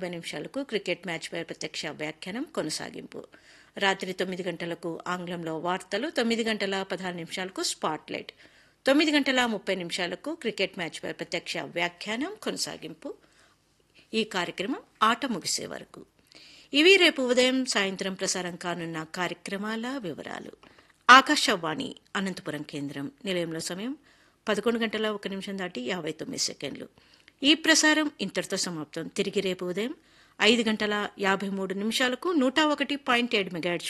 నలభై నిమిషాలకు క్రికెట్ మ్యాచ్పై ప్రత్యక్ష వ్యాఖ్యానం కొనసాగింపు రాత్రి తొమ్మిది గంటలకు ఆంగ్లంలో వార్తలు తొమ్మిది గంటల పదహారు నిమిషాలకు స్పాట్లైట్ తొమ్మిది గంటల ముప్పై నిమిషాలకు క్రికెట్ మ్యాచ్పై ప్రత్యక్ష వ్యాఖ్యానం కొనసాగింపు ఈ కార్యక్రమం ఆట ముగిసే వరకు ఇవి రేపు ఉదయం సాయంత్రం ప్రసారం కానున్న కార్యక్రమాల వివరాలు ఆకాశవాణి అనంతపురం కేంద్రం నిలయంలో సమయం పదకొండు గంటల ఒక నిమిషం దాటి యాభై తొమ్మిది సెకండ్లు ఈ ప్రసారం ఇంతటితో సమాప్తం తిరిగి రేపు ఉదయం ఐదు గంటల యాభై మూడు నిమిషాలకు నూట ఒకటి పాయింట్ ఏడు మెగాహెర్ట్జ్